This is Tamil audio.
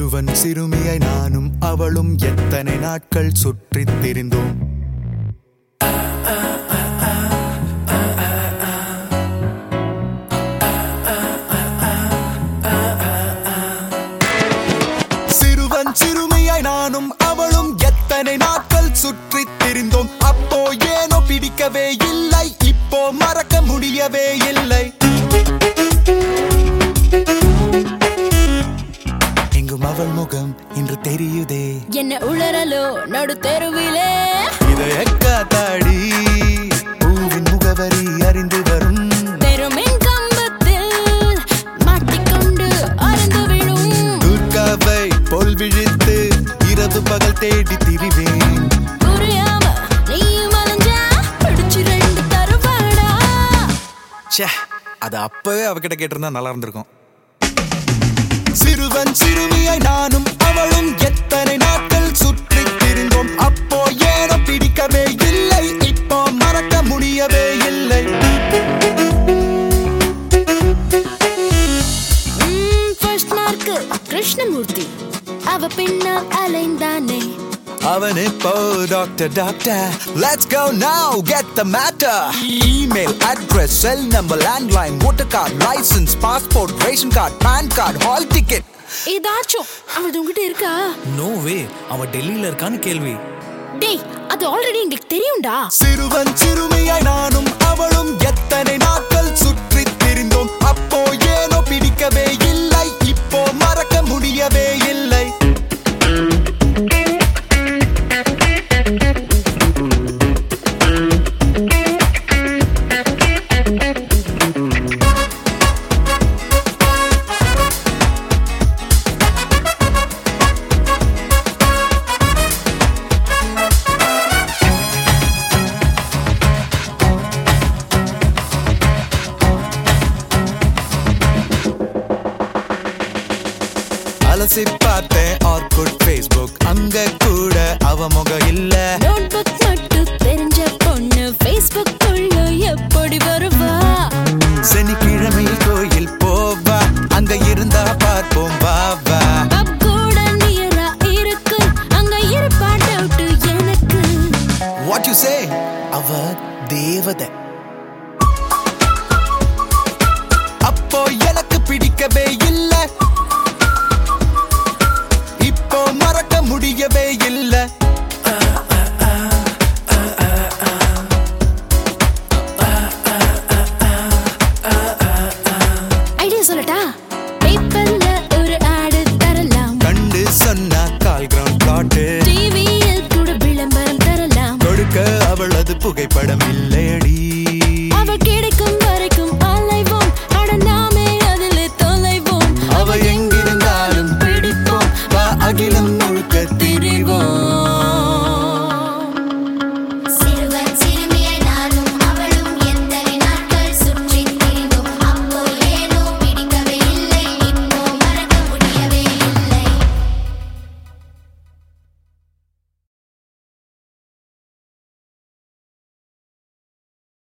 சிறுவன் சிறுமியை நானும் அவளும் எத்தனை நாட்கள் சுற்றித் திரிந்தோம் சிறுவன் சிறுமியாய் நானும் அவளும் எத்தனை நாட்கள் சுற்றித் திரிந்தோம் அப்போ ஏனோ பிடிக்கவே இல்லை இப்போ மறக்க முடியவே இல்லை எங்கும் அவள் முகம் இன்று தெரியுதே என்ன உளறலோ நடு தெருவிலே இதய காத்தாடி பூவின் முகவரி அறிந்து வரும் தெருமின் கம்பத்தில் மாட்டிக்கொண்டு அறந்து விழும் துர்காவை போல் விழித்து இரவு பகல் தேடி திரிவேன் புரியாம நீயும் அலைஞ்சா பிடிச்சு ரெண்டு தருவாடா ச்சே அது அப்பவே அவகிட்ட கேட்டிருந்தா நல்லா இருந்திருக்கும் சிறுவன் சிறுமியை நானும் அவளும் எத்தனை நாட்கள் சுற்றி திரிந்தோம் அப்போ ஏனோ பிடிக்கவே இல்லை இப்போ மறக்க முடியவே இல்லை ஃபர்ஸ்ட் மார்க் கிருஷ்ணமூர்த்தி அவ பின்னால் அலைந்தானே அவன் இப்போ doctor doctor let's go now get the matter email address cell number landline voter card licence passport ration card pan card hall ticket ஏதாச்சும் அவள் உங்ககிட்ட இருக்கா நோ வே அவ டெல்லியில இருக்கான்னு கேள்வி டேய் அது ஆல்ரெடி எங்களுக்கு தெரியும்டா சிறுவன் சிறுமியாய் நானும் அவளும் எத்தனை நாட்கள் சுற்றித் திரிந்தோம் அப்போ ஏனோ பிடிக்கவே இல்லை இப்போ மறக்க முடியவே இல்லை அலசி பார்த்தேன் ஆர்குட் ஃபேஸ்புக் அங்க கூட அவ முகம் இல்ல நோட்புக் மட்டும் தெரிஞ்ச பொண்ணு Facebook உள்ள எப்படி வருவா சனிக்கிழமை கோயில் போவா அங்க இருந்தா பார்ப்போம் வா வா பப் கூட நியரா இருக்கு அங்க இருப்பா டவுட் எனக்கு வாட் யூ சே அவ தேவதை அப்போ எனக்கு பிடிக்கவே இல்லை இப்போ மறக்க முடியவே இல்லை ஐடியா சொல்லட்டா பேப்பர்ல ஒரு ஆடு தரலாம் கண்டு சொன்னா கால் கிரவுண்ட் பிளாட்டு டிவியில் கூட விளம்பரம் தரலாம் கொடுக்க அவளது புகைப்படம் இல்லையடி அவள் கிடைக்கும் வரைக்கும் அலைவோம் அட நாமே அதில் தொலைவோம் அவ எங்கிருந்தாலும் பிடிப்போம் வா அகிலம்